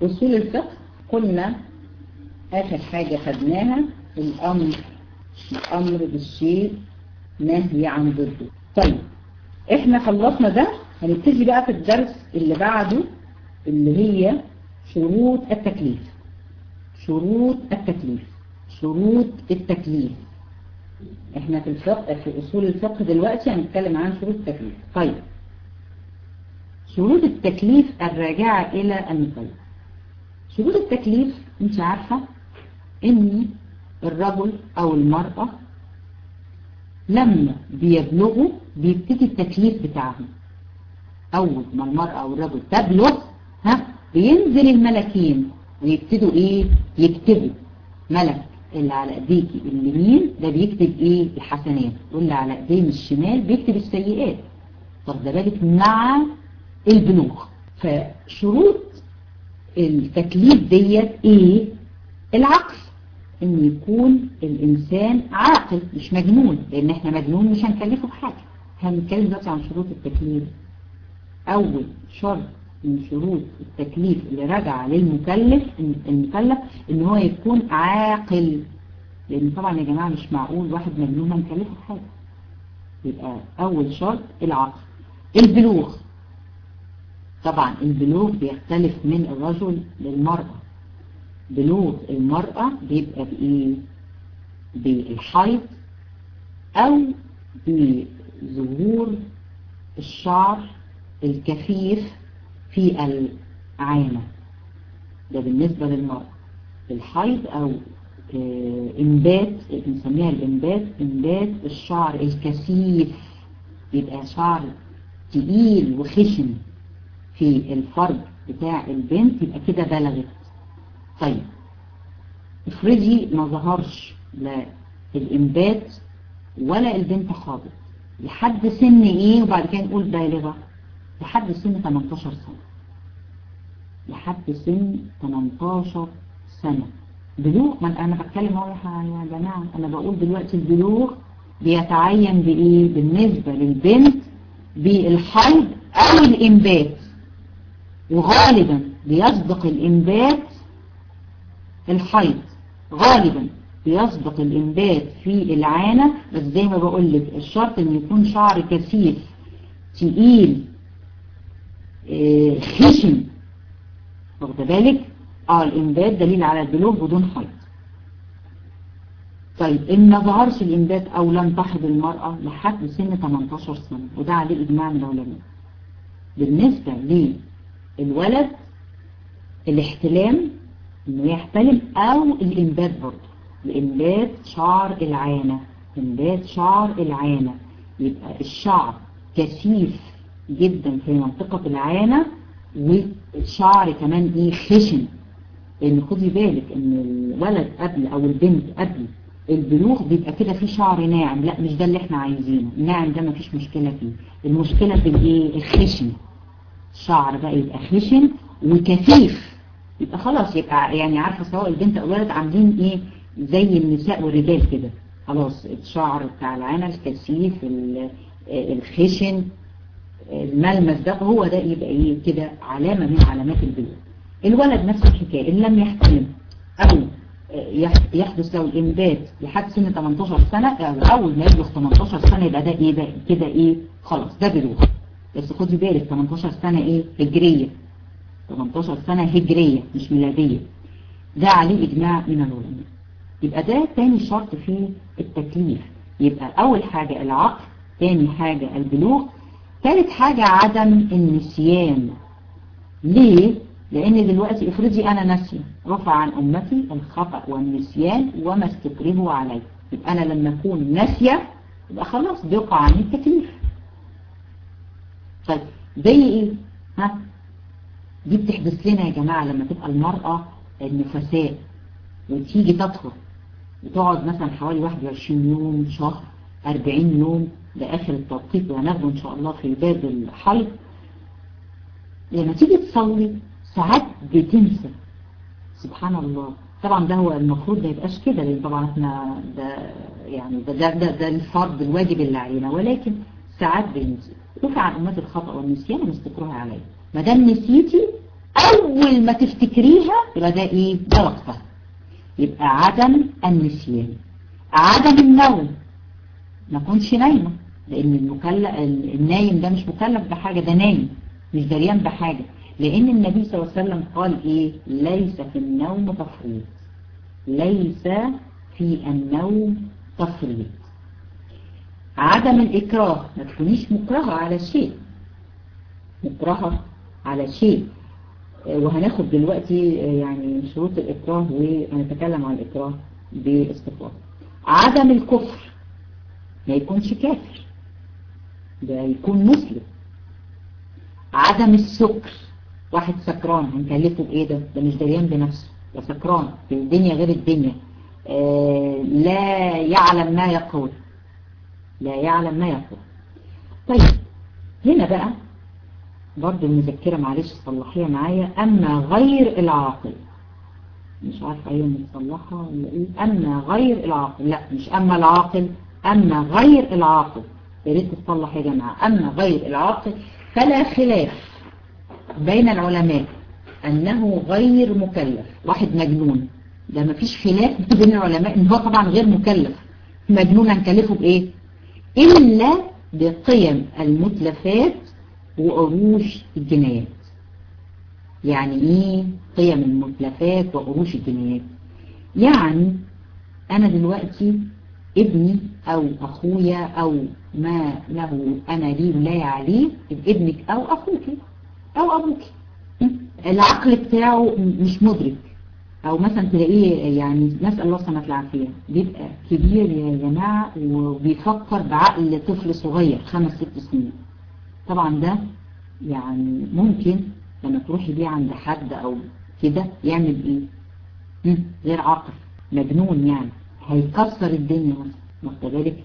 أصول الفقه قلنا آخر حاجة خدناها الأمر الأمر بالشيء نهي عن ضده طيب احنا خلصنا ده هنبتدي بقى في الدرس اللي بعده اللي هي شروط التكليف شروط التكليف شروط التكليف احنا في الفقه في اصول الفقه دلوقتي هنتكلم عن شروط التكليف طيب شروط التكليف الراجعة الى المكلف شروط التكليف انت عارفة ان الرجل او المرأة لما بيبلغوا بيبتدي التكليف بتاعهم اول ما المرأة او الرجل تبلغ ها بينزل الملكين ويبتدوا ايه يكتبوا ملك اللي على ايديكي اليمين ده بيكتب ايه الحسنات واللي على ايديه الشمال بيكتب السيئات طب ده بالك مع البلوغ فشروط التكليف ديت ايه العقل ان يكون الانسان عاقل مش مجنون لان احنا مجنون مش هنكلفه بحاجة هنتكلم دلوقتي عن شروط التكليف اول شرط من شروط التكليف اللي رجع للمكلف المكلف ان هو يكون عاقل لان طبعا يا جماعة مش معقول واحد مجنون هنكلفه بحاجة يبقى اول شرط العقل البلوغ طبعا البلوغ بيختلف من الرجل للمرأة بلوغ المرأة بيبقى بإيه بالحيض أو بظهور الشعر الكثيف في العانة ده بالنسبة للمرأة الحيض أو إنبات بنسميها الإنبات إنبات الشعر الكثيف بيبقى شعر تقيل وخشن في الفرد بتاع البنت يبقى كده بلغت طيب افرضي ما ظهرش لا الانبات ولا البنت حاضر لحد سن ايه وبعد كده نقول بالغة لحد سن 18 سنة لحد سن 18 سنة بلوغ ما انا بتكلم اهو يا جماعة انا بقول دلوقتي البلوغ بيتعين بايه بالنسبة للبنت بالحيض او الانبات وغالبا بيسبق الانبات الحيض غالبا بيسبق الانبات في العانة بس زي ما بقول لك الشرط ان يكون شعر كثيف تقيل اه خشن واخد بالك اه الانبات دليل على البلوغ بدون حيض طيب ان ما ظهرش الانبات او لم تحض المرأة لحد سن 18 سنة وده عليه اجماع من العلماء بالنسبة للولد الاحتلام انه يحتلم او الانبات برضه الانبات شعر العانة انبات شعر العانة يبقى الشعر كثيف جدا في منطقة العانة والشعر كمان ايه خشن لان خدي بالك ان الولد قبل او البنت قبل البلوغ بيبقى كده فيه شعر ناعم لا مش ده اللي احنا عايزينه الناعم ده مفيش مشكلة فيه المشكلة في الايه الخشن الشعر بقى يبقى خشن وكثيف يبقى خلاص يبقى يعني عارفة سواء البنت او الولد عاملين ايه زي النساء والرجال كده خلاص الشعر بتاع العانة الكثيف الخشن الملمس ده هو ده يبقى ايه كده علامة من علامات البلوغ الولد نفس الحكاية ان لم يحتلم او يحدث له الانبات لحد سن 18 سنة اول ما يبلغ 18 سنة يبقى ده ايه ده كده ايه خلاص ده بلوغ بس خدي بالك 18 سنة ايه هجرية 18 سنة هجرية مش ميلادية ده عليه اجماع من العلماء يبقى ده تاني شرط في التكليف يبقى اول حاجة العقل تاني حاجة البلوغ ثالث حاجة عدم النسيان ليه لان دلوقتي افرضي انا ناسية رفع عن امتي الخطأ والنسيان وما استكرهوا عليه يبقى انا لما اكون ناسية يبقى خلاص بيقع عني التكليف طيب زي ايه ها دي بتحدث لنا يا جماعة لما تبقى المرأة النفساء وتيجي تطهر وتقعد مثلا حوالي 21 يوم شهر 40 يوم ده اخر التوقيت وهناخده ان شاء الله في باب الحيض لما تيجي تصلي ساعات بتنسى سبحان الله طبعا ده هو المفروض ما يبقاش كده لان طبعا احنا ده يعني ده ده ده, ده الفرض الواجب اللي علينا ولكن ساعات بننسى رفع عن امات الخطأ والنسيان ومستكروه عليه ما دام نسيتي اول ما تفتكريها يبقى ده ايه ده وقتها يبقى عدم النسيان عدم النوم ما كنش نايمة لان المكلف النايم ده مش مكلف بحاجة ده نايم مش دريان بحاجة لان النبي صلى الله عليه وسلم قال ايه ليس في النوم تفريط ليس في النوم تفريط عدم الإكراه ما تكونيش مكرهة على شيء مكرهة على شيء وهناخد دلوقتي يعني شروط الإكراه وهنتكلم عن الإكراه باستفاضة عدم الكفر ما يكونش كافر ده يكون مسلم عدم السكر واحد سكران هنكلفه بإيه ده ده مش دريان بنفسه ده سكران في الدنيا غير الدنيا آه لا يعلم ما يقول لا يعلم ما يقول طيب هنا بقى برضو المذكرة معلش صلحيها معايا أما غير العاقل مش عارفة أيوة متصلحة ولا إيه أما غير العاقل لا مش أما العاقل أما غير العاقل يا ريت تصلح يا جماعة أما غير العاقل فلا خلاف بين العلماء أنه غير مكلف واحد مجنون ده مفيش خلاف بين العلماء إن هو طبعا غير مكلف مجنون هنكلفه بإيه إلا بقيم المتلفات وعروش الجنايات يعني ايه قيم المتلفات وعروش الجنايات يعني انا دلوقتي ابني او اخويا او ما له انا لي ولا عليه ابنك او اخوك او ابوك العقل بتاعه مش مدرك او مثلا تلاقيه يعني نسأل الله سنة العافية بيبقى كبير يا جماعة وبيفكر بعقل طفل صغير خمس ست سنين طبعا ده يعني ممكن لما تروحي بيه عند حد او كده يعمل ايه غير عاقل مجنون يعني هيكسر الدنيا مثلا واخد بالك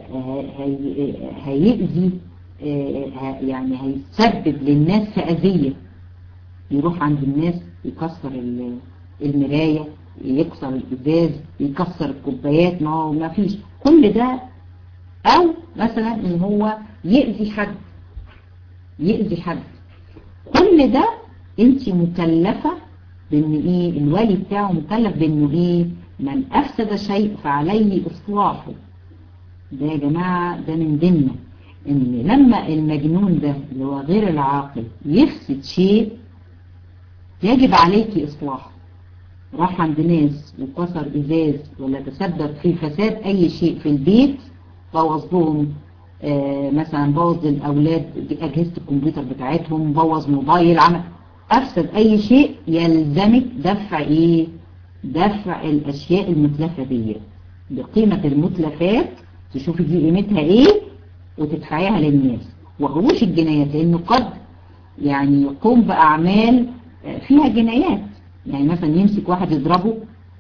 هيأذي يعني هيسبب للناس في أذية يروح عند الناس يكسر المراية يكسر الإزاز يكسر الكوبايات ما هو ما فيش كل ده أو مثلا إن هو يأذي حد يأذي حد كل ده انت مكلفة بان ايه الوالي بتاعه مكلف بانه ايه من افسد شيء فعليه اصلاحه ده يا جماعة ده من ديننا ان لما المجنون ده اللي هو غير العاقل يفسد شيء يجب عليك اصلاحه راح عند ناس وكسر ازاز ولا تسبب في فساد اي شيء في البيت بوظ لهم آه مثلا بوظ الأولاد أجهزة الكمبيوتر بتاعتهم بوظ موبايل عمل أفسد أي شيء يلزمك دفع إيه دفع الأشياء المتلفة دي بقيمة المتلفات تشوفي دي قيمتها إيه وتدفعيها للناس وعروش الجنايات لأنه قد يعني يقوم بأعمال فيها جنايات يعني مثلا يمسك واحد يضربه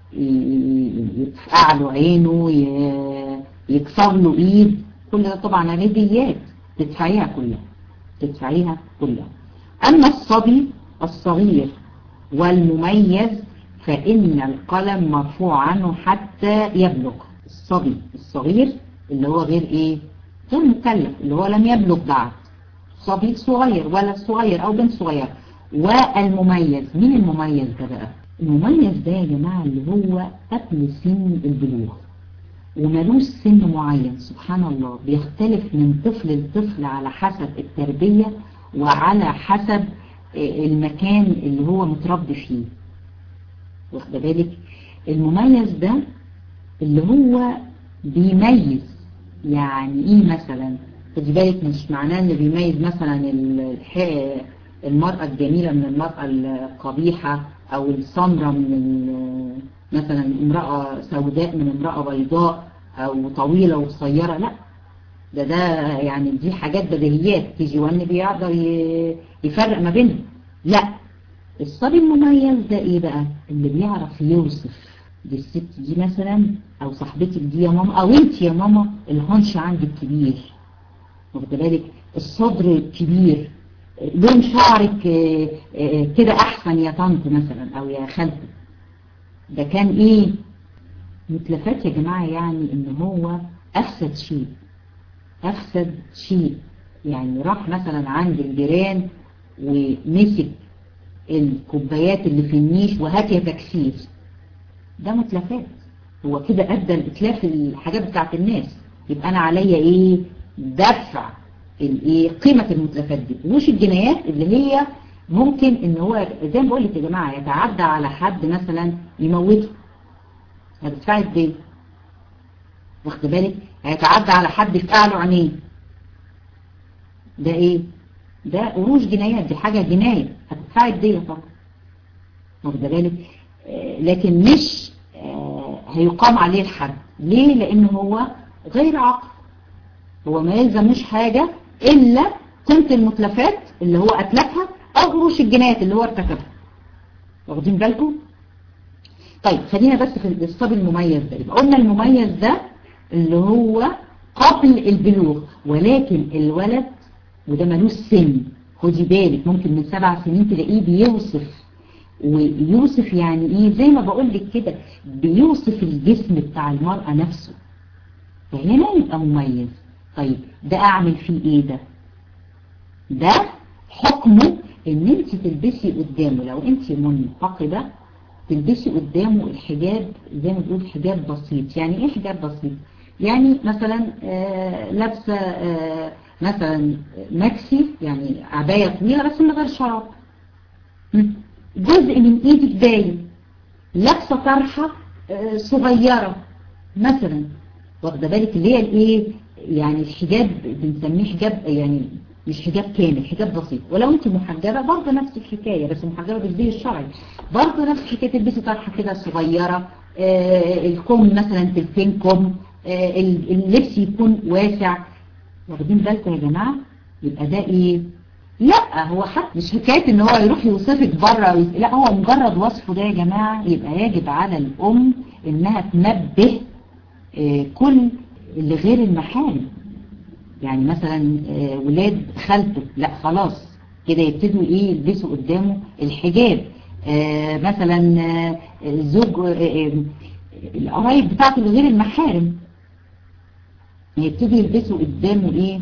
يفقع له عينه يكسر له ايد كل ده طبعا عمليات تدفعيها كلها تدفعيها كلها أما الصبي الصغير والمميز فإن القلم مرفوع عنه حتى يبلغ الصبي الصغير اللي هو غير إيه غير مكلف اللي هو لم يبلغ بعد صبي صغير ولا صغير أو بنت صغير والمميز مين المميز ده بقى المميز ده يا جماعة اللي هو قبل سن البلوغ وملوش سن معين سبحان الله بيختلف من طفل لطفل على حسب التربية وعلى حسب المكان اللي هو متربي فيه واخد بالك المميز ده اللي هو بيميز يعني ايه مثلا خدي بالك مش معناه ان بيميز مثلا المرأة الجميلة من المرأة القبيحة او السمرة من مثلا امرأة سوداء من امرأة بيضاء او طويلة وقصيرة لا ده ده يعني دي حاجات بديهيات تيجي وان بيقدر يفرق ما بينهم لا الصبي المميز ده ايه بقى اللي بيعرف يوصف دي الست دي مثلا او صاحبتك دي يا ماما او انت يا ماما الهنش عندك كبير واخد بالك الصدر كبير لون شعرك كده احسن يا طنط مثلا او يا خالتي ده كان ايه متلفات يا جماعة يعني ان هو افسد شيء افسد شيء يعني راح مثلا عند الجيران ومسك الكوبايات اللي في النيش وهات يا تكسير ده متلفات هو كده ادى لاتلاف الحاجات بتاعت الناس يبقى انا عليا ايه دفع الايه قيمة المتلفات دي مش الجنايات اللي هي ممكن ان هو زي ما بقول لك يا جماعة يتعدى على حد مثلا يموته هتدفعي ازاي واخد بالك هيتعدى على حد يفقع له عينيه ده ايه ده قروش جنايات دي حاجة جناية هتدفعي الدية طبعا واخد بالك آه لكن مش آه هيقام عليه الحد ليه لان هو غير عقل هو ما يلزموش حاجة الا قيمة المتلفات اللي هو اتلفها او قروش الجنايات اللي هو ارتكبها واخدين بالكم طيب خلينا بس في الصبي المميز ده يبقى قلنا المميز ده اللي هو قبل البلوغ ولكن الولد وده ملوش سن خدي بالك ممكن من سبع سنين تلاقيه بيوصف ويوصف يعني ايه زي ما بقول لك كده بيوصف الجسم بتاع المرأة نفسه فهنا يبقى مميز طيب ده اعمل فيه ايه ده ده حكمه ان انت تلبسي قدامه لو انت منتقدة تلبسي قدامه الحجاب زي ما بتقول حجاب بسيط يعني ايه حجاب بسيط يعني مثلا آه لابسه آه مثلا ماكسي يعني عباية طويلة بس من غير شراب جزء من ايدك باين لابسه طرحة آه صغيرة مثلا واخده بالك اللي هي الايه يعني الحجاب بنسميه حجاب يعني مش حجاب كامل حجاب بسيط ولو انت محجبة برضه نفس الحكاية بس محجبة بالزي الشرعي برضه نفس الحكاية تلبسي طرحة كده صغيرة آه الكم مثلا تلفين كم آه اللبس يكون واسع واخدين بالكم يا جماعة يبقى ده ايه لا هو حتى مش حكاية ان هو يروح يوصفك بره ويس... لا هو مجرد وصفه ده يا جماعة يبقى يجب على الام انها تنبه آه كل اللي غير المحارم يعني مثلا ولاد خالته لا خلاص كده يبتدوا ايه يلبسوا قدامه الحجاب آه مثلا آه الزوج آه القرايب بتاعته اللي غير المحارم يبتدوا يلبسوا قدامه ايه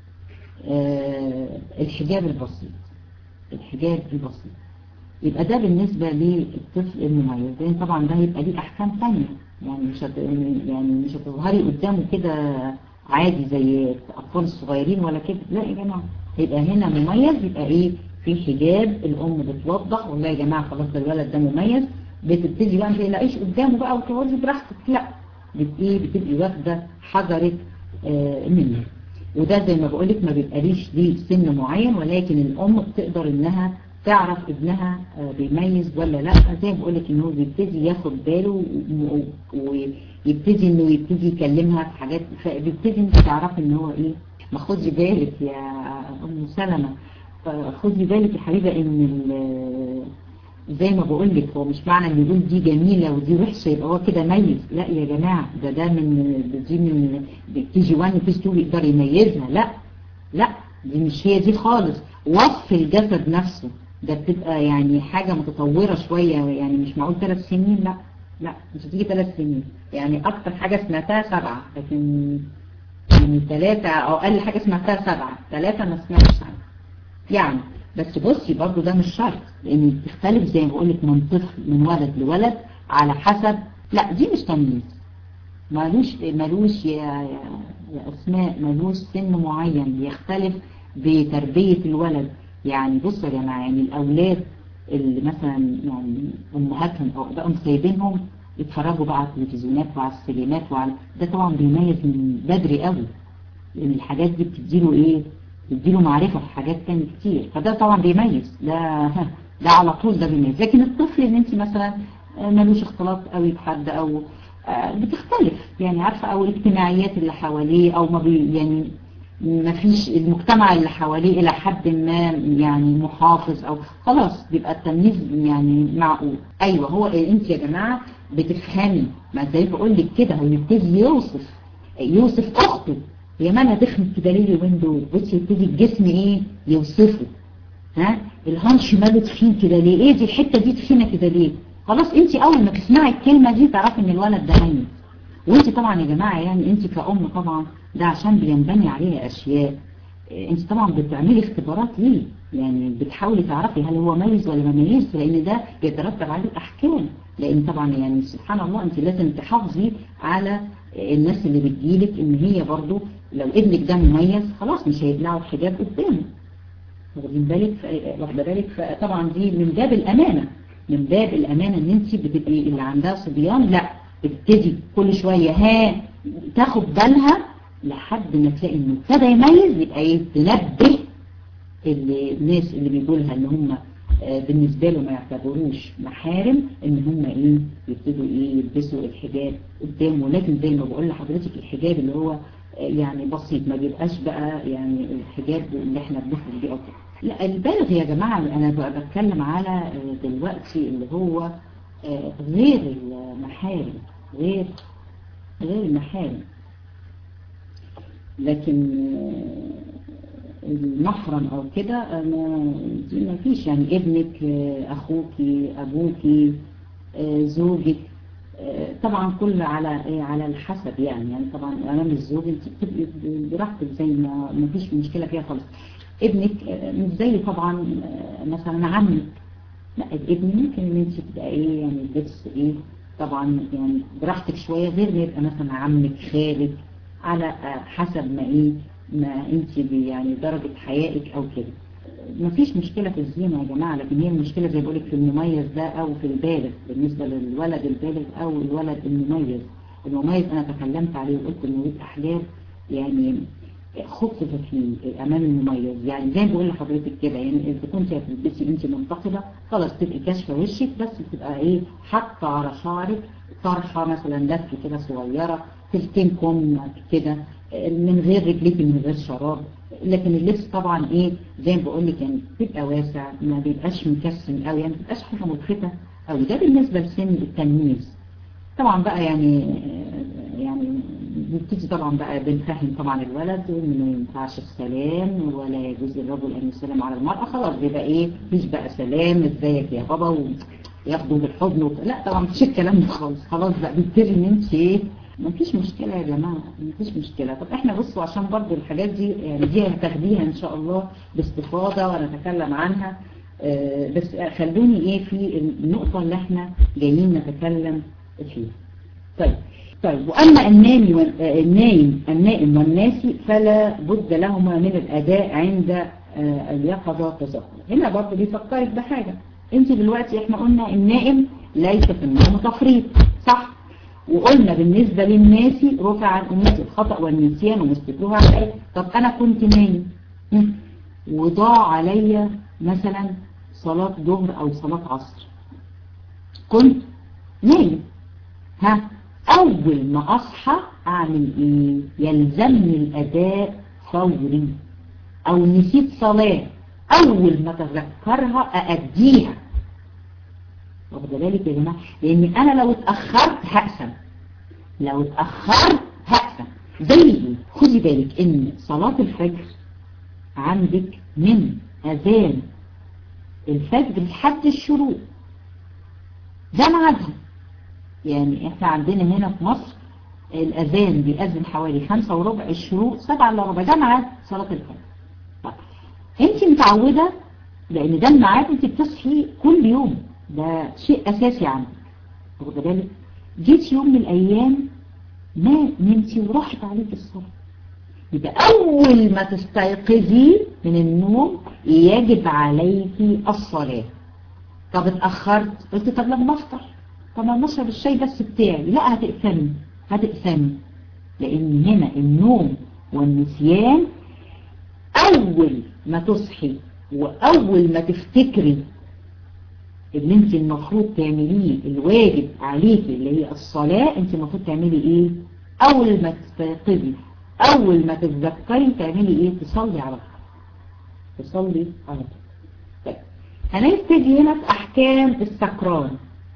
الحجاب البسيط الحجاب البسيط يبقى ده بالنسبة للطفل المميز لان طبعا ده هيبقى ليه احكام ثانيه يعني مش هت... يعني مش هتظهري قدامه كده عادي زي الأطفال الصغيرين ولا كده لا يا جماعة يبقى هنا مميز يبقى ايه في حجاب الأم بتوضح والله يا جماعة خلاص ده الولد ده مميز بتبتدي بقى ما تلاقيش قدامه بقى وتقعدي براحتك لا بتبقي بتبقي واخدة حذرك آه منه وده زي ما بقول لك ما بيبقاليش ليه سن معين ولكن الأم بتقدر إنها تعرف ابنها بيميز ولا لا زي ما بقول لك إنه بيبتدي ياخد باله ويبتدي إنه يبتدي يكلمها في حاجات فبيبتدي انت تعرفي إن هو إيه ما خدي بالك يا أم سلمة خدي بالك يا حبيبة إن زي ما بقول لك هو مش معنى ان يقول دي جميلة ودي وحشة يبقى هو كده ميز لا يا جماعة ده ده من دي من كي جي 1 وكي 2 يقدر يميزها لا لا دي مش هي دي خالص وصف الجسد نفسه ده بتبقى يعني حاجة متطورة شوية يعني مش معقول ثلاث سنين لا لا مش هتيجي ثلاث سنين يعني اكتر حاجة سمعتها سبعة لكن يعني ثلاثة او اقل حاجة سمعتها سبعة ثلاثة ما سمعتش عنها يعني بس بصي برضو ده مش شرط لان بتختلف زي ما بقول لك من طفل من ولد لولد على حسب لا دي مش تمييز مالوش مالوش يا, يا, يا اسماء مالوش سن معين بيختلف بتربية الولد يعني بصوا يا جماعه يعني الاولاد اللي مثلا يعني امهاتهم او ابائهم سايبينهم يتفرجوا بقى على التلفزيونات وعلى السينمات وعلى ده طبعا بيميز من بدري قوي لان الحاجات دي بتديله ايه يديله معرفة في حاجات تاني كتير فده طبعا بيميز ده ده على طول ده بيميز لكن الطفل ان انت مثلا ملوش اختلاط قوي بحد او بتختلف يعني عارفة او الاجتماعيات اللي حواليه او ما بي يعني ما فيش المجتمع اللي حواليه الى حد ما يعني محافظ او خلاص بيبقى التمييز يعني معقول ايوه هو انت يا جماعة بتفهمي ما زي بقول لك كده هو يبتدي يوصف يوصف اخته يا مانا تخنت كده ليه اليومين دول بصي يبتدي الجسم ايه يوصفه ها الهانش ماله تخين كده ليه ايه دي الحته دي تخينه كده ليه خلاص انت اول ما تسمعي الكلمه دي تعرفي ان الولد ده ميت وانت طبعا يا جماعه يعني انت كأم طبعا ده عشان بينبني عليه اشياء انت طبعا بتعملي اختبارات ليه يعني بتحاولي تعرفي هل هو ميز ولا ما ميز لان ده يترتب عليه احكام لان طبعا يعني سبحان الله انت لازم تحافظي على الناس اللي بتجيلك ان هي برضو لو ابنك ده مميز خلاص مش هيبلعوا الحجاب قدامه واخدين بالك واخده بالك فطبعا دي من باب الامانه من باب الامانه ان انت بتبقي اللي عندها صبيان لا بتبتدي كل شويه ها تاخد بالها لحد ما تلاقي انه ابتدى يميز يبقى ايه تنبه اللي الناس اللي بيقولوا لها ان هم بالنسبه له ما يعتبروش محارم ان هم ايه يبتدوا ايه يلبسوا الحجاب قدامه لكن زي ما بقول لحضرتك الحجاب اللي هو يعني بسيط ما بيبقاش بقى يعني الحجاب اللي احنا بنخرج بيه اكتر لا البالغ يا جماعه انا بقى بتكلم على دلوقتي اللي هو غير المحارم غير غير المحارم لكن المحرم او كده دي ما فيش يعني ابنك اخوك ابوك زوجك طبعا كل على على الحسب يعني يعني طبعا امام الزوج انت بتبقي براحتك زي ما ما فيش مشكله فيها خالص ابنك مش زي طبعا مثلا عمك لا الابن ممكن ان انت تبقى ايه يعني اللبس ايه طبعا يعني براحتك شويه غير ما يبقى مثلا عمك خالك على حسب ما ايه ما انت يعني درجة حيائك او كده مفيش مشكلة في الزينة يا جماعة لكن هي المشكلة زي بقولك في المميز ده او في البالغ بالنسبة للولد البالغ او الولد المميز المميز انا تكلمت عليه وقلت انه يبقى احلام يعني خفف في امام المميز يعني زي ما بقول لحضرتك كده يعني اذا كنت هتلبسي انت منتقده خلاص تبقي كاشفه وشك بس بتبقى ايه حاطه على شعرك طرحه مثلا لفه كده صغيره تلتين كم كده من غير رجليك من غير شراب لكن اللبس طبعا ايه زي ما بقول لك يعني بيبقى واسع ما بيبقاش مكسم قوي يعني ما بيبقاش حاجه ملفته قوي ده بالنسبه لسن التمييز طبعا بقى يعني يعني بنبتدي طبعا بقى بنفهم طبعا الولد انه ما ينفعش السلام ولا يجوز للرجل ان يسلم على المرأة خلاص بيبقى ايه مفيش بقى سلام ازيك يا بابا وياخدوا بالحضن وك... لا طبعا مفيش الكلام ده خالص خلاص بقى بيبتدي ان انت ايه مفيش مشكلة يا جماعة مفيش مشكلة طب احنا بصوا عشان برضو الحاجات دي يعني دي هتاخديها ان شاء الله باستفاضة ونتكلم عنها اه بس خلوني ايه في النقطة اللي احنا جايين نتكلم فيها طيب طيب وأما النايم النايم النائم والناسي فلا بد لهما من الأداء عند اليقظة تذكر هنا برضه بيفكرك بحاجة انت دلوقتي احنا قلنا النائم ليس في النوم تفريط صح وقلنا بالنسبة للناسي رفع عن أمتي الخطأ والنسيان ومستكروه على طب أنا كنت نايم وضاع عليا مثلا صلاة ظهر أو صلاة عصر كنت نايم ها أول ما أصحى أعمل إيه يلزمني الأداء فوري أو نسيت صلاة أول ما تذكرها أأديها واخد بالك يا جماعة لأن أنا لو اتأخرت هقسم لو اتأخرت هقسم زي خدي بالك إن صلاة الفجر عندك من أذان الفجر لحد الشروق ده ميعادها يعني احنا عندنا هنا في مصر الأذان بيأذن حوالي خمسة وربع الشروق سبعة إلا ربع ده ميعاد صلاة الفجر طيب انت متعودة لأن ده الميعاد انت بتصحي كل يوم ده شيء أساسي عندك واخد بالك جيت يوم من الأيام ما نمتي وراحت عليك الصلاة يبقى أول ما تستيقظي من النوم يجب عليك الصلاة طب اتأخرت قلت طب لما افطر طب ما نشرب الشاي بس بتاعي لا هتقسمي هتقسمي لأن هنا النوم والنسيان أول ما تصحي وأول ما تفتكري اللي انت المفروض تعمليه الواجب عليكي اللي هي الصلاة انت المفروض تعملي ايه اول ما تستيقظي اول ما تتذكري تعملي ايه تصلي على طول تصلي على طول طيب هنبتدي هنا في احكام السكران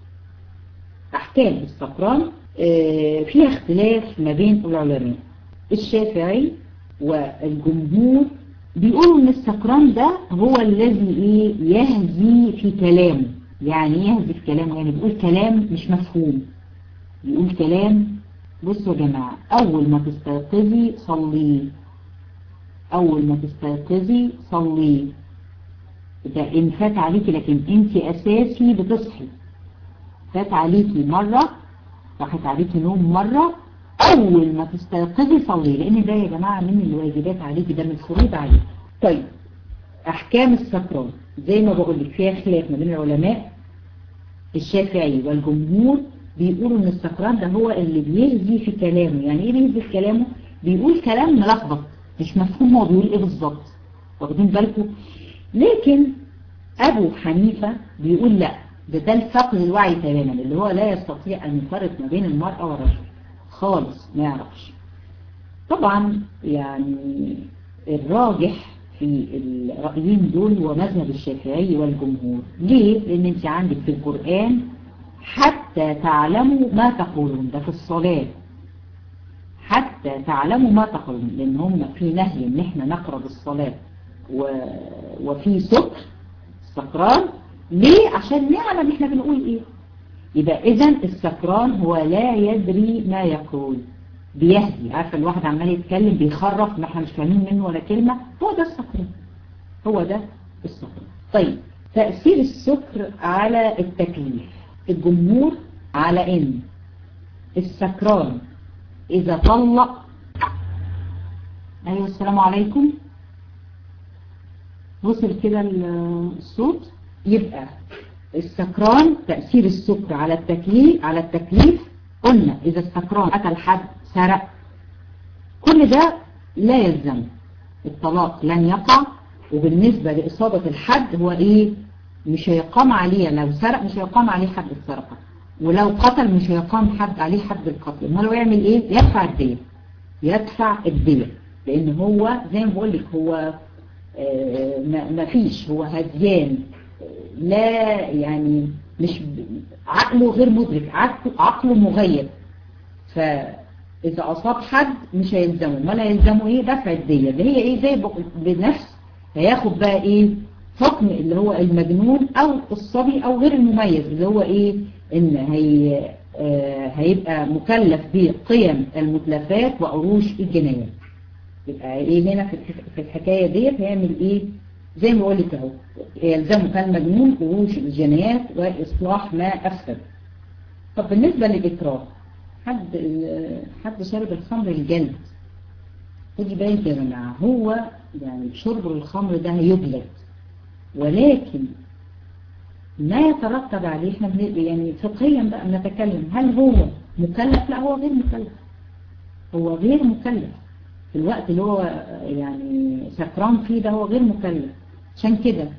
احكام السكران اه فيها اختلاف ما بين العلماء الشافعي والجمهور بيقولوا ان السكران ده هو الذي ايه يهزي في كلامه يعني يهزي في كلامه يعني بيقول كلام مش مفهوم بيقول كلام بصوا يا جماعة اول ما تستيقظي صلي اول ما تستيقظي صلي ده ان فات عليكي لكن انت اساسي بتصحي فات عليكي مرة راحت عليكي نوم مرة اول ما تستيقظي صلي لان ده يا جماعة من الواجبات عليكي ده من الفروض عليكي طيب احكام السكران زي ما بقول لك فيها خلاف ما بين العلماء الشافعي والجمهور بيقولوا ان السكران ده هو اللي بيهزي في كلامه يعني ايه بيهزي في كلامه بيقول كلام ملخبط مش مفهوم هو بيقول ايه بالظبط واخدين بالكم لكن ابو حنيفة بيقول لا ده ده الفقد الوعي تماما اللي هو لا يستطيع ان يفرق ما بين المرأة والرجل خالص ما يعرفش طبعا يعني الراجح في الرأيين دول هو مذهب الشافعي والجمهور ليه؟ لان انت عندك في القرآن حتى تعلموا ما تقولون ده في الصلاة حتى تعلموا ما تقولون لان هم في نهي ان احنا نقرأ بالصلاة و... وفي سكر سكران ليه عشان نعلم احنا بنقول ايه يبقى اذا السكران هو لا يدري ما يقول بيهدي عارفه الواحد عمال يتكلم بيخرف ما احنا مش فاهمين منه ولا كلمة هو ده السكران هو ده السكران طيب تأثير السكر على التكليف الجمهور على ان السكران اذا طلق ايوه السلام عليكم وصل كده الصوت يبقى السكران تأثير السكر على التكليف على التكليف قلنا إذا السكران قتل حد سرق كل ده لا يلزم الطلاق لن يقع وبالنسبة لإصابة الحد هو إيه مش هيقام عليه لو سرق مش هيقام عليه حد السرقة ولو قتل مش هيقام حد عليه حد القتل امال هو يعمل إيه يدفع الدية يدفع الدية لأن هو زي ما بقول لك هو ما فيش هو هديان لا يعني مش عقله غير مدرك عقله مغيب فإذا أصاب حد مش هيلزمه ولا هيلزمه إيه دفع الدية اللي هي إيه زي بنفس هياخد بقى إيه حكم اللي هو المجنون أو الصبي أو غير المميز اللي هو إيه إن هي آه هيبقى مكلف بقيم المتلفات وعروش الجنايات يبقى ايه هنا في الحكاية ديت هيعمل ايه زي ما قلت اهو يلزمه كان مجنون قروش الجنايات واصلاح ما افسد طب بالنسبة للاكراه حد حد شرب الخمر الجلد خدي بالك يا جماعه هو يعني شرب الخمر ده هيجلد ولكن ما يترتب عليه احنا يعني فقهيا بقى بنتكلم هل هو مكلف لا هو غير مكلف هو غير مكلف في الوقت اللي هو يعني سكران فيه ده هو غير مكلف عشان كده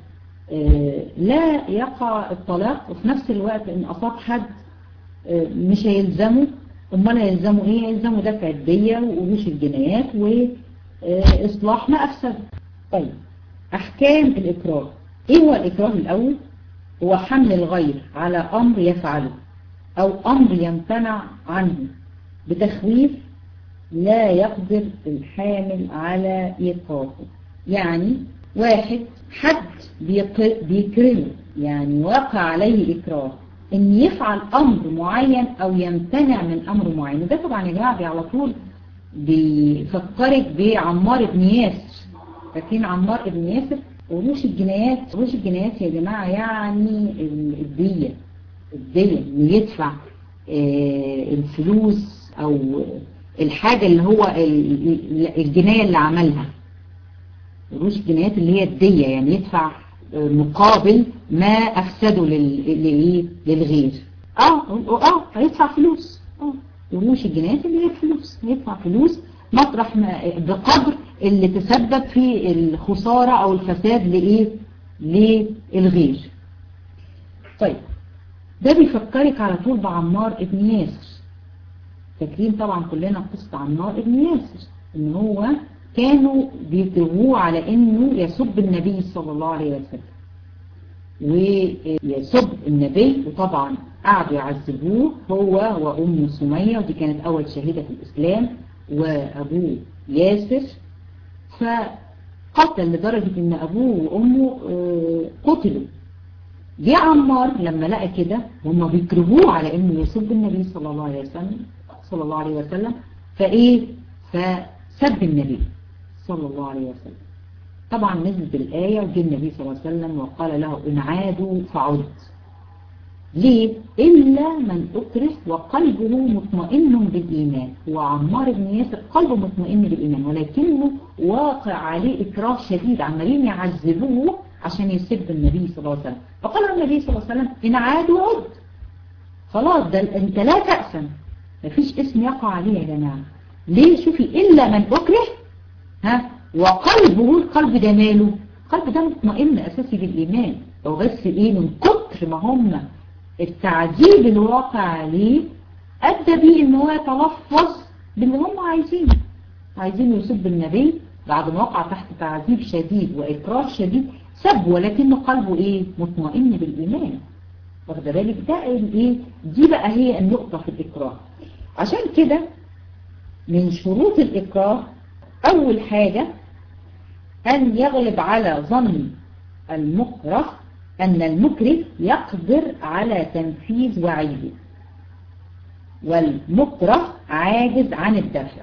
لا يقع الطلاق وفي نفس الوقت ان اصاب حد مش هيلزمه امال هيلزمه ايه هيلزمه دفع الدية وقروش الجنايات واصلاح ما افسد طيب احكام الاكراه ايه هو الاكراه الاول هو حمل الغير على امر يفعله او امر يمتنع عنه بتخويف لا يقدر الحامل على إيقافه يعني واحد حد بيكرهه يعني وقع عليه إكراه إن يفعل أمر معين أو يمتنع من أمر معين وده طبعا يا جماعة على طول بيفكرك بعمار بن ياسر فاكرين عمار بن ياسر قروش الجنايات قروش الجنايات يا جماعة يعني الدية الدية إنه يدفع الفلوس أو الحاجة اللي هو الجناية اللي عملها قروش الجنايات اللي هي الدية يعني يدفع مقابل ما أفسده للغير اه اه هيدفع فلوس اه قروش الجنايات اللي هي الفلوس هيدفع فلوس مطرح ما بقدر اللي تسبب في الخسارة او الفساد لإيه للغير طيب ده بيفكرك على طول بعمار ابن ياسر فاكرين طبعا كلنا قصة عمار ابن ياسر ان هو كانوا بيكرهوه على انه يسب النبي صلى الله عليه وسلم ويسب النبي وطبعا قعدوا يعذبوه هو وام سمية ودي كانت اول شهيدة في الاسلام وابوه ياسر فقتل لدرجة ان ابوه وامه قتلوا جه عمار لما لقى كده هم بيكرهوه على انه يسب النبي صلى الله عليه وسلم صلى الله عليه وسلم فايه فسب النبي صلى الله عليه وسلم طبعا نزلت الآية وجه النبي صلى الله عليه وسلم وقال له إن عادوا فعد ليه؟ إلا من أكره وقلبه مطمئن بالإيمان هو عمار بن ياسر قلبه مطمئن بالإيمان ولكنه واقع عليه إكراه شديد عمالين يعذبوه عشان يسب النبي صلى الله عليه وسلم فقال النبي صلى الله عليه وسلم إن عادوا عد خلاص ده أنت لا تأسم مفيش اسم يقع عليه يا جماعة ليه شوفي إلا من أكره ها وقلبه القلب ده ماله القلب ده مطمئن أساسي بالإيمان هو بس إيه من كتر ما هم التعذيب الواقع عليه أدى بيه إن هو يتلفظ باللي هم عايزينه عايزين يسب النبي بعد ما وقع تحت تعذيب شديد وإكراه شديد سب ولكنه قلبه إيه مطمئن بالإيمان واخد بالك ده إيه دي بقى هي النقطة في الإكراه عشان كده من شروط الإكراه أول حاجة أن يغلب على ظن المكره أن المكره يقدر على تنفيذ وعيده والمكره عاجز عن الدفع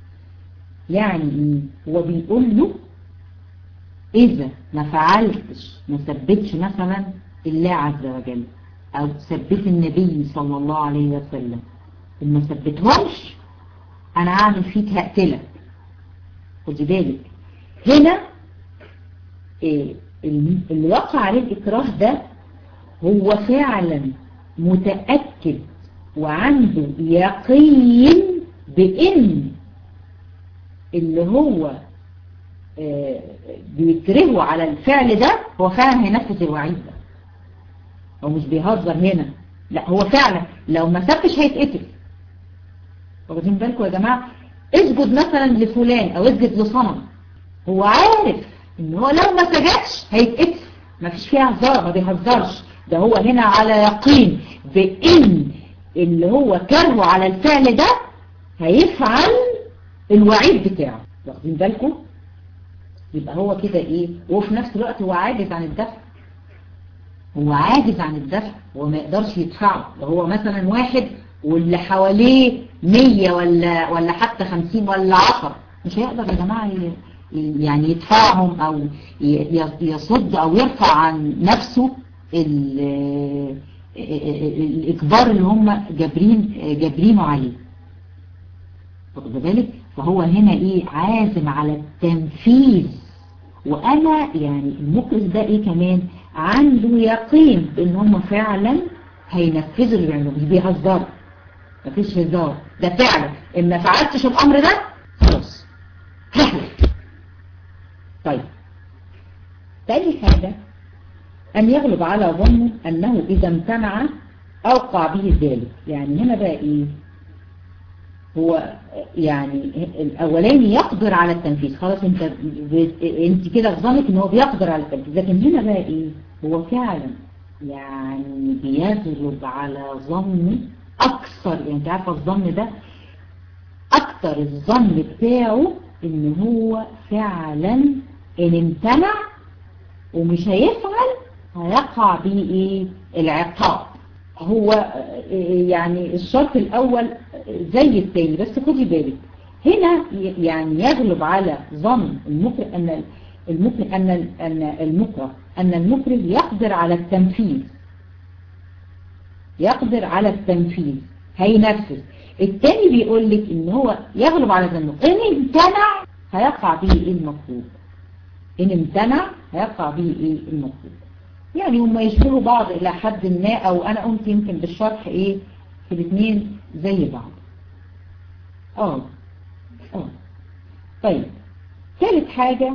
يعني هو بيقول له إذا ما فعلتش ما ثبتش مثلا الله عز وجل أو ثبت النبي صلى الله عليه وسلم وما ثبتهمش أنا هعمل فيك هقتلك خدي بالك هنا إيه اللي وقع عليه الإكراه ده هو فعلا متأكد وعنده يقين بإن اللي هو بيكرهه على الفعل ده هو فعلا هينفذ الوعيد ده هو مش بيهزر هنا لا هو فعلا لو ما سبش هيتقتل واخدين بالكم يا جماعة اسجد مثلا لفلان او اسجد لصنم هو عارف ان هو لو ما سجدش هيتقتل ما فيش فيها هزار ما بيهزرش ده هو هنا على يقين بان اللي هو كرهه على الفعل ده هيفعل الوعيد بتاعه واخدين بالكم يبقى هو كده ايه وفي نفس الوقت هو عاجز عن الدفع هو عاجز عن الدفع وما يقدرش يدفعه هو مثلا واحد واللي حواليه مية ولا ولا حتى خمسين ولا عشر مش هيقدر يا جماعة يعني يدفعهم او يصد او يرفع عن نفسه الاجبار اللي هم جابرين جابرينه عليه واخد بالك فهو هنا ايه عازم على التنفيذ وانا يعني المكرس ده ايه كمان عنده يقين بان هم فعلا هينفذوا اللي بيعملوه مش بيهزروا مفيش هزار ده فعلا ان ما فعلتش الامر ده خلاص هحلف طيب تاني حاجة ان يغلب على ظنه انه اذا امتنع اوقع به ذلك يعني هنا بقى ايه هو يعني الاولاني يقدر على التنفيذ خلاص انت انت كده في ظنك ان هو بيقدر على التنفيذ لكن هنا بقى ايه هو فعلا يعني بيغلب على ظنه اكثر يعني انت عارفه الظن ده اكثر الظن بتاعه ان هو فعلا ان امتنع ومش هيفعل هيقع بيه ايه العقاب هو يعني الشرط الاول زي التاني بس خدي بالك هنا يعني يغلب على ظن المكره ان المكره ان ان المكره ان المكره يقدر على التنفيذ يقدر على التنفيذ هينفذ التاني بيقول لك ان هو يغلب على ظنه ان امتنع هيقع به ايه المطلوب ان امتنع هيقع به ايه المطلوب يعني هم يشبهوا بعض الى حد ما او انا قمت يمكن بالشرح ايه في الاثنين زي بعض اه اه طيب ثالث حاجة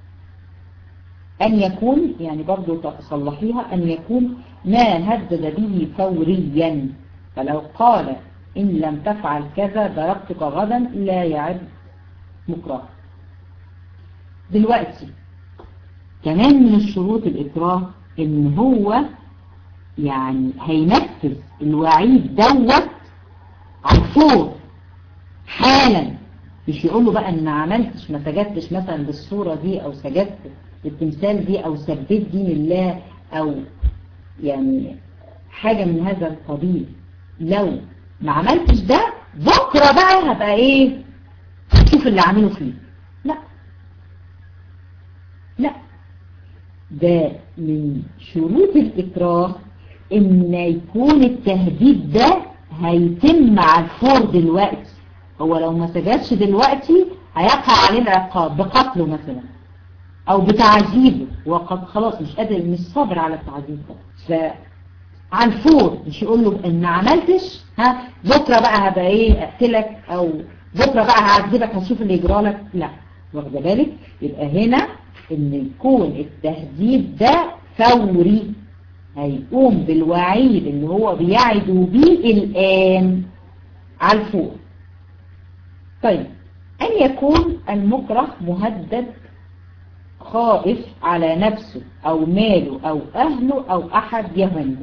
ان يكون يعني برضو تصلحيها ان يكون ما هدد به فوريا فلو قال ان لم تفعل كذا ضربتك غدا لا يعد مكره دلوقتي كمان من الشروط الإكراه إن هو يعني هينفذ الوعيد دوت على الفور حالا مش يقول له بقى ان ما عملتش ما سجدتش مثلا بالصورة دي او سجدت بالتمثال دي او سبيت دين الله او يعني حاجة من هذا القبيل لو ما عملتش ده بكرة بقى هبقى ايه شوف اللي عامله فيه لا لا ده من شروط الإكراه إن يكون التهديد ده هيتم على الفور دلوقتي هو لو ما سجدش دلوقتي هيقع عليه العقاب بقتله مثلا او بتعذيبه وقد خلاص مش قادر مش صابر على التعذيب ده ف على الفور مش يقول له ان ما عملتش ها بكره بقى هبقى ايه اقتلك او بكره بقى هعذبك هشوف اللي يجرى لك لا واخده بالك يبقى هنا ان يكون التهديد ده فوري هيقوم بالوعيد اللي هو بيعدوا بيه الآن على الفور طيب أن يكون المكره مهدد خائف على نفسه أو ماله أو أهله أو أحد يهمه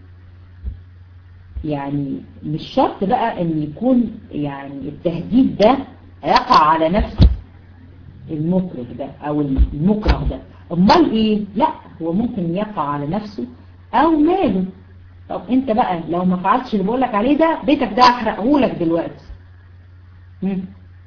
يعني مش شرط بقى أن يكون يعني التهديد ده يقع على نفسه المكره ده أو المكره ده أمال إيه؟ لا هو ممكن يقع على نفسه او ماله طب انت بقى لو ما فعلتش اللي بقولك عليه ده بيتك ده هحرقه لك دلوقتي مم.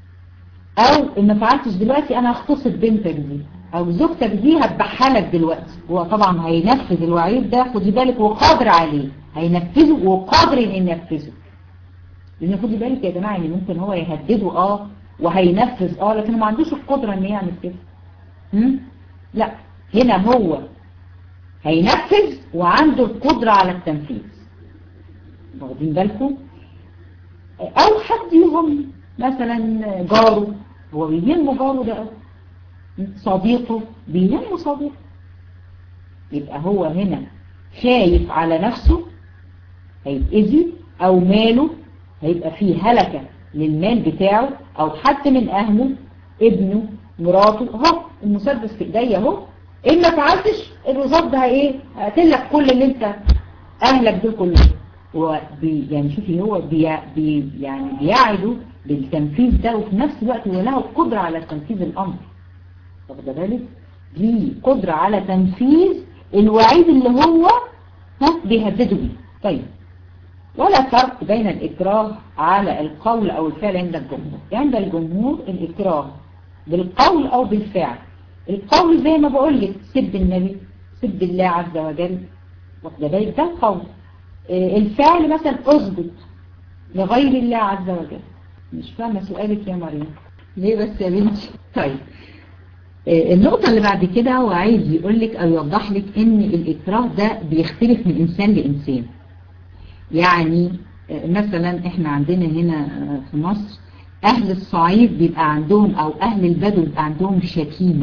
او ان ما فعلتش دلوقتي انا هختصب بنتك دي او زوجتك دي هتبحها لك دلوقتي هو طبعا هينفذ الوعيد ده خدي بالك هو قادر عليه هينفذه وقادر ان ينفذه لان خدي بالك يا جماعه ان ممكن هو يهدده اه وهينفذ اه لكن ما عندوش القدره ان يعمل كده لا هنا هو هينفذ وعنده القدرة على التنفيذ واخدين بالكم او حد يهم مثلا جاره هو بيهمه جاره ده صديقه بيهمه صديقه يبقى هو هنا خايف على نفسه هيتأذي او ماله هيبقى فيه هلكة للمال بتاعه او حد من اهله ابنه مراته اهو المسدس في ايديا اهو ان ما فعلتش الرزاق ده ايه هقتلك كل اللي انت اهلك دول كلهم هو بي يعني شوفي هو بي بي يعني بيعدوا بالتنفيذ ده وفي نفس الوقت هو له قدرة على تنفيذ الامر واخده بالك ليه قدرة على تنفيذ الوعيد اللي هو ها بيهدده بيه طيب ولا فرق بين الإكراه على القول أو الفعل عند الجمهور عند الجمهور الإكراه بالقول أو بالفعل القول زي ما بقول لك سب النبي سب الله عز وجل واخده بالك ده القول الفعل مثلا اثبت لغير الله عز وجل مش فاهمه سؤالك يا مريم ليه بس يا بنتي طيب النقطة اللي بعد كده هو عايز يقول لك او يوضح لك ان الاكراه ده بيختلف من انسان لانسان يعني مثلا احنا عندنا هنا في مصر اهل الصعيد بيبقى عندهم او اهل البدو بيبقى عندهم شكيمة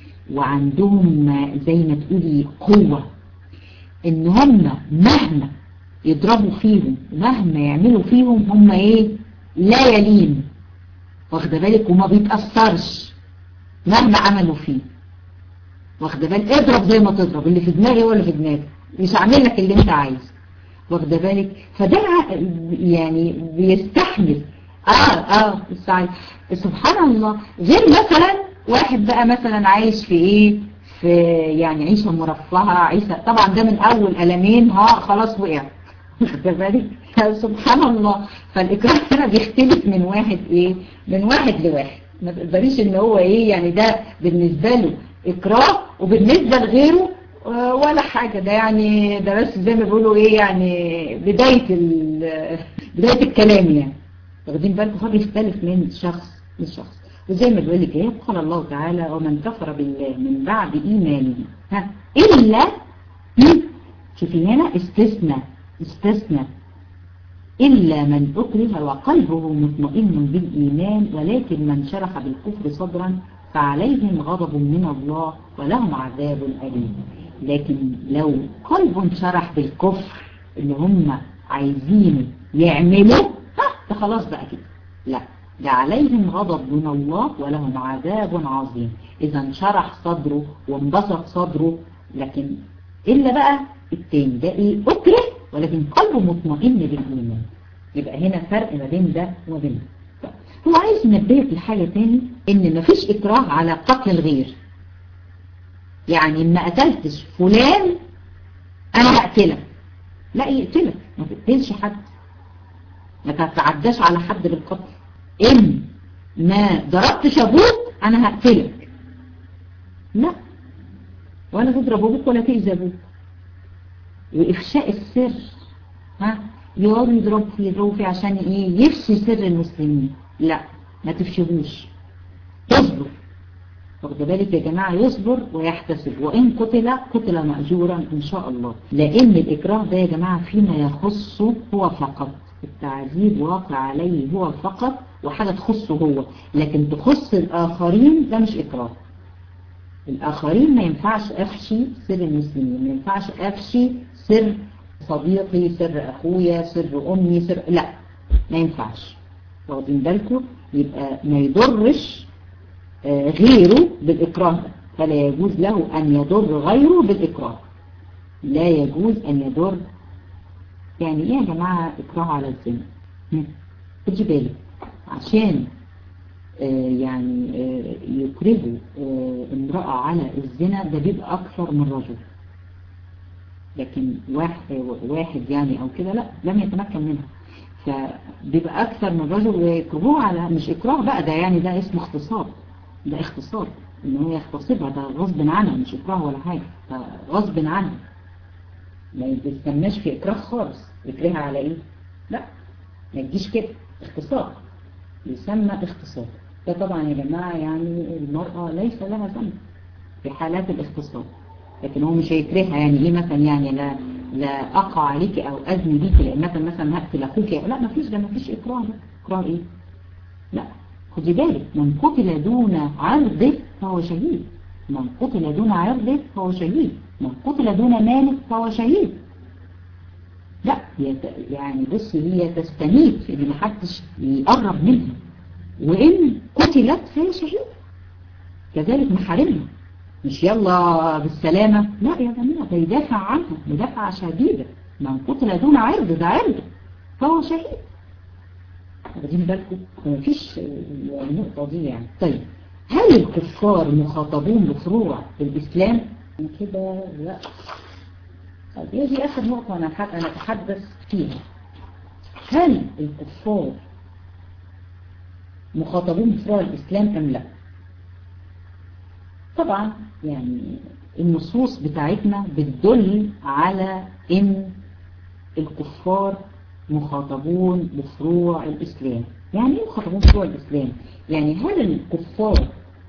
وعندهم زي ما تقولي قوة ان هم مهما يضربوا فيهم مهما يعملوا فيهم هم ايه لا يلين واخده بالك وما بيتأثرش مهما عملوا فيه واخده بالك اضرب زي ما تضرب اللي في دماغي هو اللي في دماغي مش هعمل لك اللي انت عايزه واخده بالك فده يعني بيستحمل اه اه السعي سبحان الله غير مثلا واحد بقى مثلا عايش في ايه في يعني عيشة مرفهة عيشة طبعا ده من اول المين ها خلاص وقع واخده بالك سبحان الله فالاكراه هنا بيختلف من واحد ايه من واحد لواحد ما تقدريش ان هو ايه يعني ده بالنسبة له اكراه وبالنسبة لغيره ولا حاجة ده يعني ده بس زي ما بيقولوا ايه يعني بداية بداية الكلام يعني واخدين بالكم هو بيختلف من شخص لشخص وزي ما بيقول لك ايه قال الله تعالى ومن كفر بالله من بعد ايمانه ها الا شوفي هنا استثنى استثنى إلا من أكره وقلبه مطمئن بالإيمان ولكن من شرح بالكفر صدرا فعليهم غضب من الله ولهم عذاب أليم لكن لو قلب شرح بالكفر اللي هم عايزين يعملوا ها ده خلاص بقى كده لا ده عليهم غضب من الله ولهم عذاب عظيم إذا شرح صدره وانبسط صدره لكن إلا بقى التاني ده إيه أكره ولكن قلبه مطمئن بالإيمان يبقى هنا فرق ما بين ده وبين ده هو عايز ينبهك لحاجة تاني ان مفيش اكراه على قتل الغير يعني ما قتلتش فلان انا هقتلك لا يقتلك ما تقتلش حد ما تتعداش على حد بالقتل ان ما ضربتش ابوك انا هقتلك لا ولا تضرب ابوك ولا تأذي ابوك وإفشاء السر ها يقعدوا يضربوا فيه يضربوا فيه عشان ايه يفشي سر المسلمين لا ما تفشيهوش تصبر واخد بالك يا جماعة يصبر ويحتسب وإن قتل قتل مأجورا إن شاء الله لأن الإكراه ده يا جماعة فيما يخصه هو فقط التعذيب واقع عليه هو فقط وحاجة تخصه هو لكن تخص الآخرين ده مش إكراه الآخرين ما ينفعش أفشي سر المسلمين ما ينفعش أفشي سر صديقي سر أخويا سر أمي سر لا ما ينفعش واخدين بالكم يبقى ما يضرش غيره بالإكراه فلا يجوز له أن يضر غيره بالإكراه لا يجوز أن يضر يعني إيه يا جماعة إكراه على الزنا خدي بالك عشان آه يعني آه يكرهوا آه امرأة على الزنا ده بيبقى أكثر من رجل لكن واحد, واحد يعني أو كده لا لم يتمكن منها فبيبقى أكثر من رجل ويكرهوه على مش إكراه بقى ده يعني ده اسمه اغتصاب ده اغتصاب ان هو يغتصبها ده غصب عنها مش اكراه ولا حاجة ده غصب عنها ما يستناش في اكراه خالص يكرهها على ايه لا ما تجيش كده اغتصاب يسمى اغتصاب ده طبعا يا جماعة يعني المرأة ليس لها ذنب في حالات الاغتصاب لكن هو مش هيكرهها يعني ايه مثلا يعني لا لا اقع عليك او اذني بيك لان مثلا مثلا هقتل اخوك لا ما فيش ده ما فيش اكراه ده اكراه ايه لا خدي بالك من قتل دون عرضه فهو شهيد من قتل دون عرضه فهو شهيد من قتل دون ماله فهو شهيد لا يعني بصي هي تستميت ان محدش يقرب منها وان قتلت فهي شهيد كذلك محارمها مش يلا بالسلامة لا يا جماعة ده يدافع عنها مدافعة شديدة من قتل دون عرض ده عرض فهو شهيد واخدين بالكم مفيش النقطة دي يعني طيب هل الكفار مخاطبون بفروع الإسلام كده لا طيب هي دي آخر نقطة أنا أنا أتحدث فيها هل الكفار مخاطبون بفروع الإسلام أم لا طبعا يعني النصوص بتاعتنا بتدل على ان الكفار مخاطبون بفروع الإسلام يعني ايه مخاطبون بفروع الإسلام يعني هل الكفار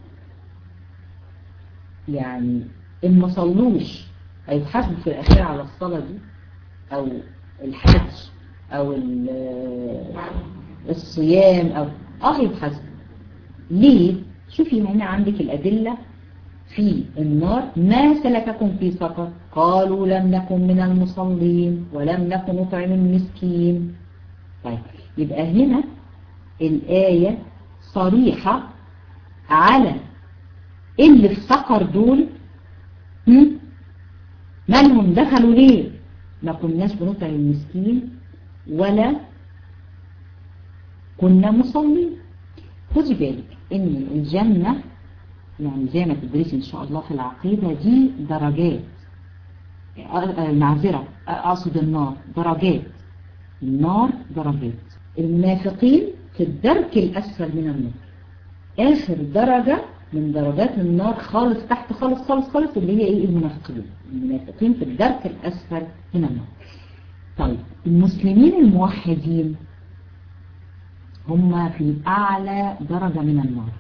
يعني إن ما صلوش هيتحاسبوا في الأخير على الصلاة دي أو الحج أو الصيام أو اه يتحاسبوا ليه شوفي هنا عندك الأدلة في النار ما سلككم في سقر قالوا لم نكن من المصلين ولم نكن نطعم المسكين طيب يبقى هنا الآية صريحة على اللي في سقر دول مالهم دخلوا ليه ما كناش بنطعم المسكين ولا كنا مصلين خدي بالك ان الجنة يعني زي ما تدرسي ان شاء الله في العقيدة دي درجات معذرة اقصد النار درجات النار درجات المنافقين في الدرك الاسفل من النار اخر درجة من درجات النار خالص تحت خالص خالص خالص اللي هي ايه المنافقين المنافقين في الدرك الاسفل من النار طيب المسلمين الموحدين هم في اعلى درجة من النار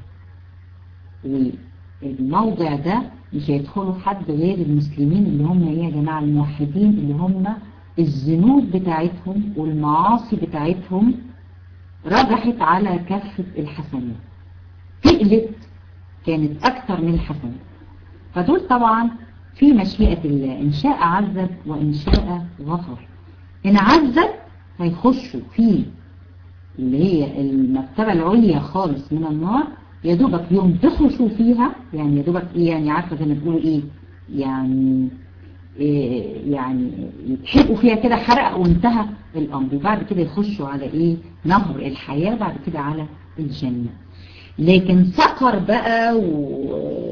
والموضع ده مش هيدخلوا حد غير المسلمين اللي هم ايه يا جماعة الموحدين اللي هم الذنوب بتاعتهم والمعاصي بتاعتهم رجحت على كافة الحسنات تقلت كانت اكثر من الحسنات فدول طبعا في مشيئة الله إن شاء عذب وإن شاء غفر إن عذب هيخشوا في اللي هي المرتبة العليا خالص من النار يا دوبك ينتخشوا فيها يعني يا دوبك ايه يعني عارفة زي ما تقولوا ايه يعني إيه يعني يتحرقوا فيها كده حرق وانتهى الامر وبعد كده يخشوا على ايه نهر الحياة بعد كده على الجنة لكن سقر بقى و...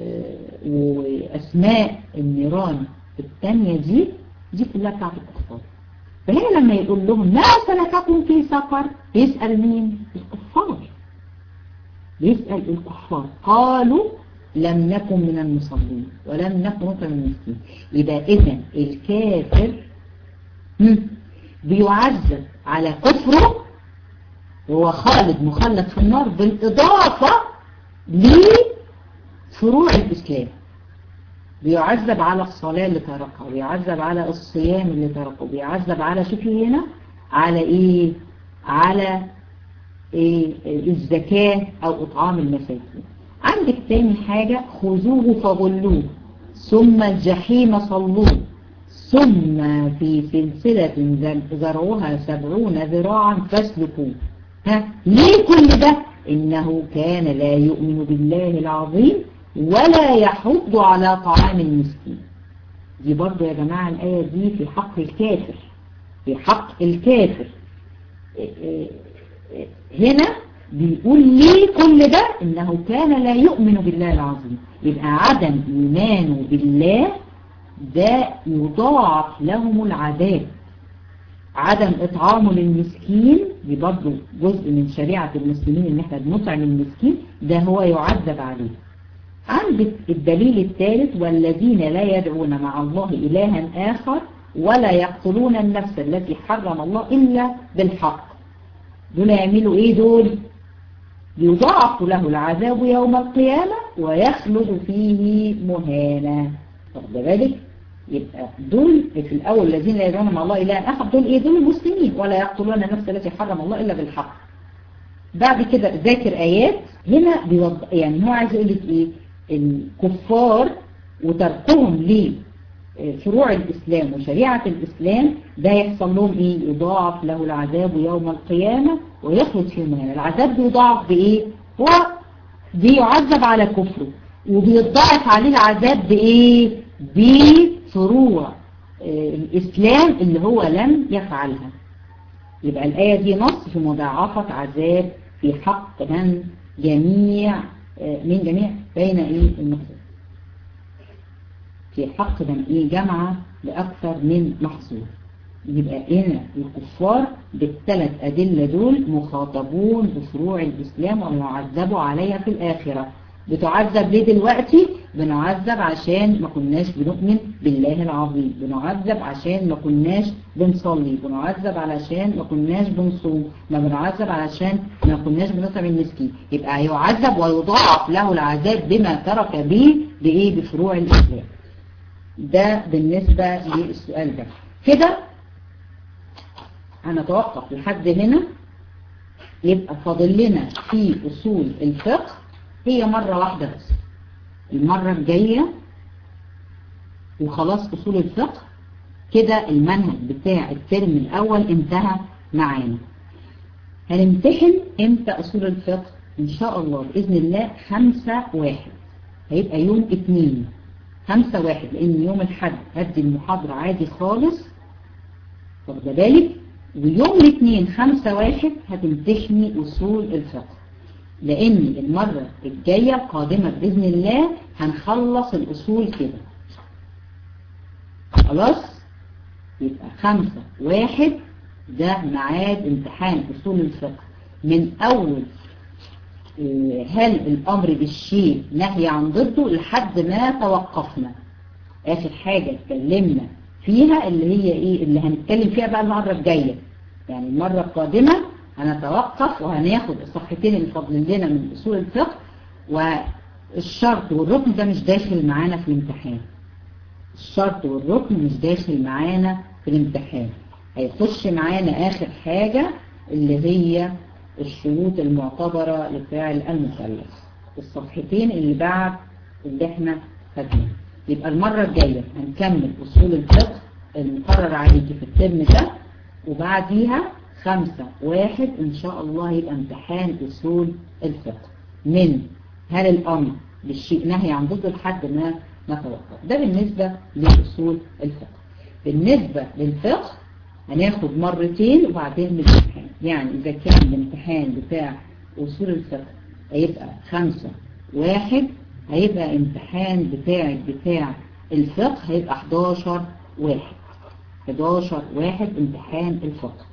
واسماء النيران الثانية دي دي كلها بتاعت الكفار فهنا لما يقول لهم ما سلككم في سقر يسأل مين الكفار يسأل الكفار قالوا لم نكن من المصلين ولم نكن من المسكين يبقى إذا الكافر بيعذب على كفره وهو خالد مخلد في النار بالإضافة لفروع الإسلام بيعذب على الصلاة اللي تركها ويعذب على الصيام اللي تركه بيعذب على شوفي هنا على ايه على إيه الزكاة او اطعام المساكين عندك تاني حاجة خذوه فغلوه ثم الجحيم صلوه ثم في سلسلة ذرعها سبعون ذراعا فاسلكوه ها ليه كل ده انه كان لا يؤمن بالله العظيم ولا يحض على طعام المسكين دي برضو يا جماعة الآية دي في حق الكافر في حق الكافر هنا بيقول ليه كل ده انه كان لا يؤمن بالله العظيم يبقى عدم ايمانه بالله ده يضاعف لهم العذاب عدم اطعامه للمسكين دي برضه جزء من شريعة المسلمين ان احنا بنطعم المسكين ده هو يعذب عليه عندك الدليل الثالث والذين لا يدعون مع الله إلها آخر ولا يقتلون النفس التي حرم الله إلا بالحق دول يعملوا إيه دول يضاعف له العذاب يوم القيامة ويخلد فيه مهانا واخد بالك يبقى دول في الأول الذين لا يدعون مع الله إلها آخر دول إيه دول المسلمين ولا يقتلون النفس التي حرم الله إلا بالحق بعد كده ذاكر آيات هنا بيوض... يعني هو عايز يقول لك إيه الكفار وتركهم لفروع الإسلام وشريعة الإسلام ده يحصل لهم إيه يضاعف له العذاب يوم القيامة ويخلد في المهنة العذاب بيضاعف بإيه هو بيعذب على كفره وبيضاعف عليه العذاب بإيه بفروع الإسلام اللي هو لم يفعلها يبقى الآية دي نص في مضاعفة عذاب في حق من جميع من جميع بين ايه المحظور في حق من ايه جمعة لأكثر من محظور يبقى هنا الكفار بالثلاث أدلة دول مخاطبون بفروع الإسلام ومعذبوا عليها في الآخرة بتعذب ليه دلوقتي بنعذب عشان ما كناش بنؤمن بالله العظيم بنعذب عشان ما كناش بنصلي بنعذب علشان ما كناش بنصوم ما بنعذب علشان ما كناش بنطعم المسكين يبقى يعذب ويضاعف له العذاب بما ترك به بايه بفروع الاسلام ده بالنسبة للسؤال ده كده هنتوقف لحد هنا يبقى فاضل لنا في اصول الفقه هي مرة واحدة بس المرة الجاية وخلاص أصول الفقه كده المنهج بتاع الترم الأول انتهى معانا هنمتحن امتى أصول الفقه إن شاء الله بإذن الله خمسة واحد هيبقى يوم اتنين خمسة واحد لأن يوم الحد هدي المحاضرة عادي خالص واخد بالك ويوم الاثنين خمسة واحد هتمتحني أصول الفقه لأن المرة الجاية القادمة بإذن الله هنخلص الأصول كده خلاص يبقى خمسة واحد ده ميعاد امتحان أصول الفقه من أول هل الأمر بالشيء نهي عن ضده لحد ما توقفنا آخر حاجة اتكلمنا فيها اللي هي إيه اللي هنتكلم فيها بقى المرة الجاية يعني المرة القادمة هنتوقف وهناخد الصفحتين اللي فاضلين لنا من أصول الفقه والشرط والركن ده مش داخل معانا في الامتحان الشرط والركن مش داخل معانا في الامتحان هيخش معانا آخر حاجة اللي هي الشروط المعتبرة لفعل المثلث الصفحتين اللي بعد اللي احنا خدناه يبقى المرة الجاية هنكمل أصول الفقه المقرر عليكي في الترم ده وبعديها خمسة واحد إن شاء الله يبقى امتحان أصول الفقه من هل الأمر بالشيء نهي عن ضد لحد ما نتوقف ده بالنسبة لأصول الفقه بالنسبة للفقه هناخد مرتين وبعدين الامتحان يعني إذا كان الامتحان بتاع أصول الفقه هيبقى خمسة واحد هيبقى امتحان بتاع بتاع الفقه هيبقى 11 واحد 11 واحد امتحان الفقه